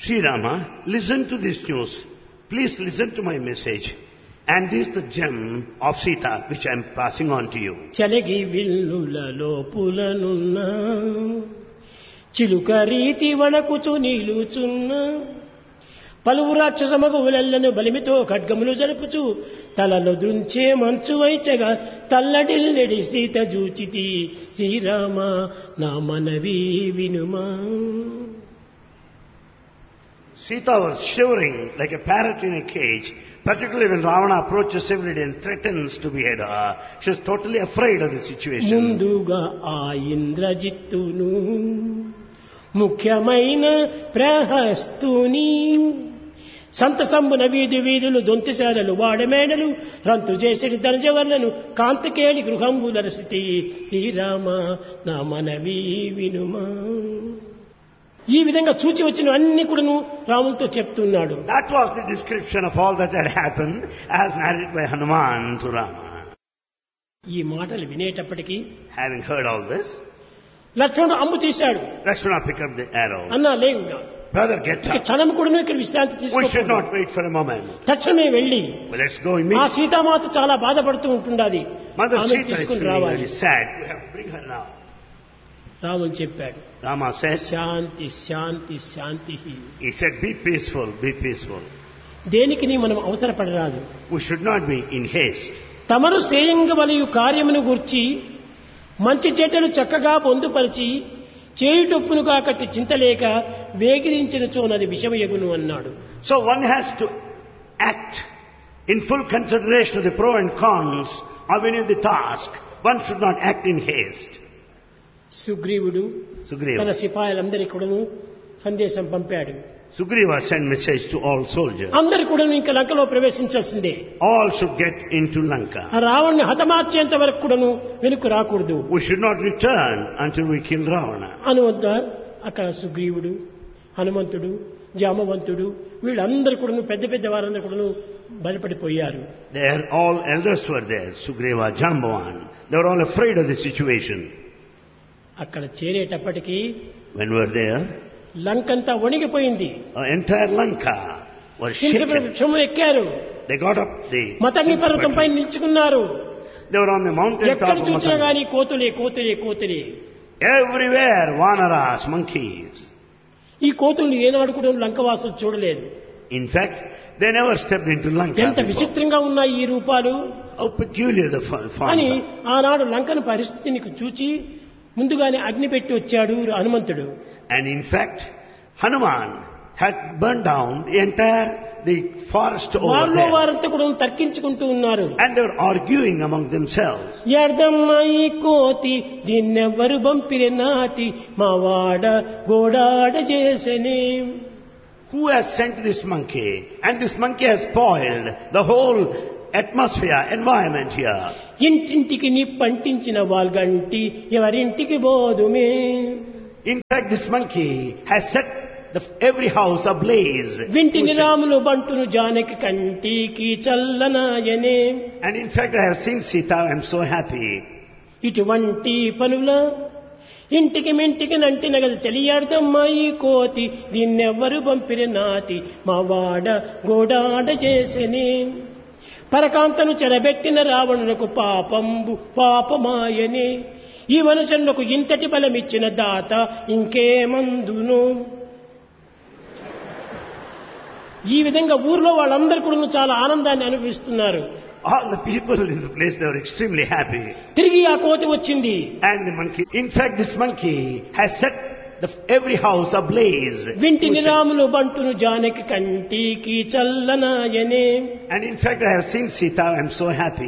Sri Rama, listen to this news. Please listen to my message. And this is the gem of Sita which I am passing on to you. చలిగి విల్లుల లోపులనున్న చిలుక రీతి వణకుచు నిలుచున్న పలువు రాక్షస మగువులెల్లను బలిమితో ఖడ్గములు జరుపుచు తలలో దృంచే మంచు వైచగా తల్లడిల్లెడి సీత జూచితి శ్రీరామ నా మనవి వినుమా Sita was shivering like a parrot in a cage, particularly when Ravana approaches every day and threatens to behead her. She was totally afraid of the situation. ముందుగా ఆ ఇంద్రజిత్తును ముఖ్యమైన ప్రహస్తుని సంతసంబున వీధి వీధులు దొంతిశాలలు వాడమేడలు రంతు చేసిడి ధనజవర్లను కాంతకేళి గృహంబులరసితి శ్రీరామ నా మనవి వినుమా ఈ విధంగా చూచి వచ్చిన అన్ని కూడాను రాములతో చెప్తున్నాడు That was the description of all that had happened as narrated by Hanuman to Rama. ఈ మాటలు వినేటప్పటికీ Having heard all this, లక్ష్మణుడు అమ్ము తీశాడు Lakshmana picked up the arrow. అన్నా లేవు Brother, get ఇక up. క్షణం కూడాను ఇక్కడ విశ్రాంతి We should తీసుకో not wait for a moment. తక్షణమే వెళ్ళి Well, let's go ఆ immediately. సీతామాత చాలా బాధపడుతూ ఉంటుండాది Mother ఆమెను Sita is తీసుకుని feeling రావాలి very sad. We have to bring her now. Ramulu చెప్పాడు Rama said, Shanti Shanti Shanti he said, be peaceful, be peaceful. దేనికి నీ మనం అవసరపడరాదు We should not be in haste. తమరు సేయంగవలయు కార్యమును గూర్చి మంచి చెడ్డలు చక్కగా పొందుపరిచి చేయుటొప్పును కాకట్టి చింతలేక వేగిరించిన చోనది విషమయగును అన్నాడు So one has to act in full consideration of the pro and cons of any of the task. One should not act in haste. సుగ్రీవుడు తన Sugriva. సిపాయిలందరికీ కూడాను సందేశం పంపాడు Sugriva sent message to all soldiers. అందరు కూడా ఇంకా లంకలో ప్రవేశించాల్సిందే All should get into Lanka. ఆ రావణ్ణి హతమార్చేంత వరకు కూడాను వెనుక రాకూడదు We should not return until we kill Ravana. అనువద్ద అక్కడ సుగ్రీవుడు హనుమంతుడు జామవంతుడు వీళ్ళందరూ కూడాను పెద్ద పెద్ద వారందరూ కూడాను భయపడిపోయారు There, all elders were there. Sugriva, Jambavan. They were all afraid of the situation. అక్కడ చేరేటప్పటికీ When we were there, లంకంతా వణిగిపోయింది uh, entire Lanka was shaken. వృక్షము ఎక్కారు They got up the మతగ్ని పర్వతంపై నిల్చుకున్నారు They were on the mountain top ఎక్కడ of చూసినా Matanga. గాని కోతులే కోతులే కోతులే Everywhere, vanaras, monkeys. ఈ కోతుల్ని ఏనాడు కూడా లంకవాసులు చూడలేదు In fact, they never stepped into Lanka. ఎంత before. విచిత్రంగా ఉన్నాయి ఈ రూపాలు How peculiar the fo- అని forms are. ఆనాడు లంకన పరిస్థితిని చూచి ముందుగానే అగ్ని పెట్టి వచ్చాడు హనుమంతుడు And in fact, Hanuman had burned down the entire the forest over వారిలో there. వారంతా కూడా తర్కించుకుంటూ ఉన్నారు And they were arguing among themselves. ఎడదమ్మాయి కోతి దీన్నెవ్వరు బంపిరి నాతి మా వాడ గోడాడ చేసనే Who has sent this monkey? And this monkey has spoiled the whole atmosphere, environment here. ఇంటింటికి నిప్పంటించిన వాల్గంటి ఎవరింటికి బోదుమే In fact, this monkey has set the, every house ablaze. వింటిని రాములు బంటును జానకి కంటికి చల్లనాయనే And in fact, I have seen Sita. I am so happy. ఇటువంటి పనుల ఇంటికి మెంటికి నంటిన గది తెలియాడదమ్మాయి కోతి దీన్నెవ్వరు పంపిరి నాతి మా వాడ గోడాడ చేసెని పరకాంతను చెరబెట్టిన రావణునకు పాపంబు పాపమాయనే ఈ మనుషులకు ఇంతటి బలమిచ్చిన దాత ఇంకేమందును ఈ విధంగా ఊర్లో వాళ్ళందరూ కూడా చాలా ఆనందాన్ని అనుభవిస్తున్నారు All the people in the place, they were extremely happy. తిరిగి ఆ కోతి వచ్చింది And the monkey, in fact, this monkey has set the, every house ablaze. వింటిని రాములు బంటును జానకి కంటికి చల్లనాయనే And in fact, I have seen Sita. I am so happy.